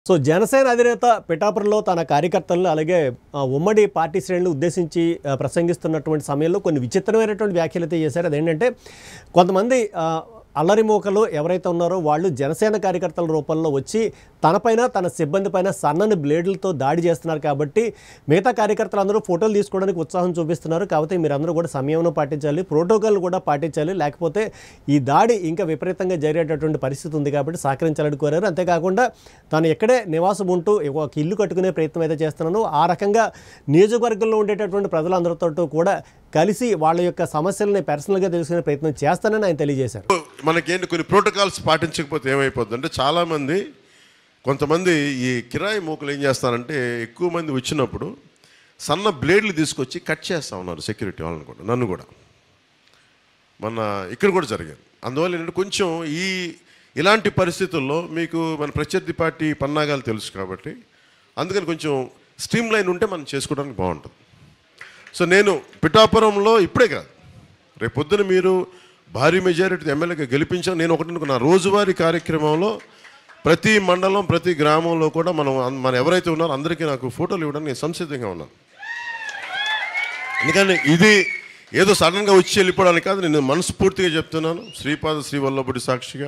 so Janasena అధినేత పిఠాపురంలో తన కార్యకర్తలను అలాగే ఆ, ఉమ్మడి పార్టీ శ్రేణులు ఉద్దేశించి ఆ, ప్రసంగిస్తున్నటువంటి సమయంలో కొన్ని విచిత్రమైనటువంటి వ్యాఖ్యలు అయితే చేశారు అదేంటంటే కొంతమంది ఆ, అల్లరి మూకలు ఎవరైతే ఉన్నారో వాళ్ళు జనసేన కార్యకర్తల రూపంలో వచ్చి తనపైన తన సిబ్బంది పైన సన్నని బ్లేడ్లతో దాడి చేస్తున్నారు కాబట్టి మిగతా కార్యకర్తలు అందరూ ఫోటోలు తీసుకోవడానికి ఉత్సాహం చూపిస్తున్నారు కాబట్టి మీరందరూ కూడా సమయం పాటించాలి ప్రోటోకాల్ కూడా పాటించాలి లేకపోతే ఈ దాడి ఇంకా విపరీతంగా జరిగేటటువంటి పరిస్థితి ఉంది కాబట్టి సహకరించాలని కోరారు అంతేకాకుండా తాను ఎక్కడే నివాసం ఉంటూ ఒక ఇల్లు కట్టుకునే ప్రయత్నం అయితే చేస్తున్నాను ఆ రకంగా నియోజకవర్గంలో ఉండేటటువంటి ప్రజలందరితో కూడా కలిసి వాళ్ళ యొక్క సమస్యలని పర్సనల్గా తెలుసుకునే ప్రయత్నం చేస్తానని ఆయన తెలియజేశారు మనకేంటి కొన్ని ప్రోటోకాల్స్ పాటించకపోతే ఏమైపోద్ది అంటే చాలామంది కొంతమంది ఈ కిరాయి మూకలు ఏం చేస్తారంటే ఎక్కువ మంది వచ్చినప్పుడు సన్న బ్లేడ్లు తీసుకొచ్చి కట్ చేస్తా ఉన్నారు సెక్యూరిటీ వాళ్ళని కూడా నన్ను కూడా మన ఇక్కడ కూడా జరిగింది అందువల్ల ఏంటంటే కొంచెం ఈ ఇలాంటి పరిస్థితుల్లో మీకు మన ప్రత్యర్థి పార్టీ పన్నాగాలు తెలుసు కాబట్టి అందుకని కొంచెం స్ట్రీమ్ లైన్ ఉంటే మనం చేసుకోవడానికి బాగుంటుంది సో నేను పిఠాపురంలో ఇప్పుడే కాదు రేపు పొద్దున మీరు భారీ మెజారిటీ ఎమ్మెల్యేగా గెలిపించాను నేను ఒకటి అనుకున్నా రోజువారీ కార్యక్రమంలో ప్రతి మండలం ప్రతి గ్రామంలో కూడా మనం మన ఎవరైతే ఉన్నారో అందరికీ నాకు ఫోటోలు ఇవ్వడానికి నేను సంసిద్ధంగా ఉన్నాను ఎందుకంటే ఇది ఏదో సడన్గా వచ్చి వెళ్ళిపోవడానికి కాదు నేను మనస్ఫూర్తిగా చెప్తున్నాను శ్రీపాద శ్రీవల్లభుడి సాక్షిగా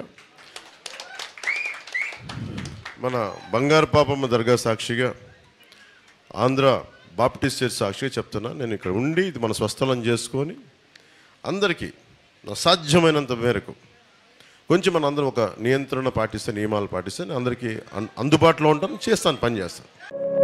మన బంగారు పాపమ్మ దర్గా సాక్షిగా ఆంధ్ర బాప్టిస్ట్ చర్చ్ సాక్షిగా చెప్తున్నా నేను ఇక్కడ ఉండి ఇది మన స్వస్థలం చేసుకొని అందరికీ నా సాధ్యమైనంత మేరకు కొంచెం మన అందరం ఒక నియంత్రణ పాటిస్తే నియమాలు పాటిస్తే నేను అందరికీ అన్- అందుబాటులో ఉంటాను చేస్తాను పని చేస్తాను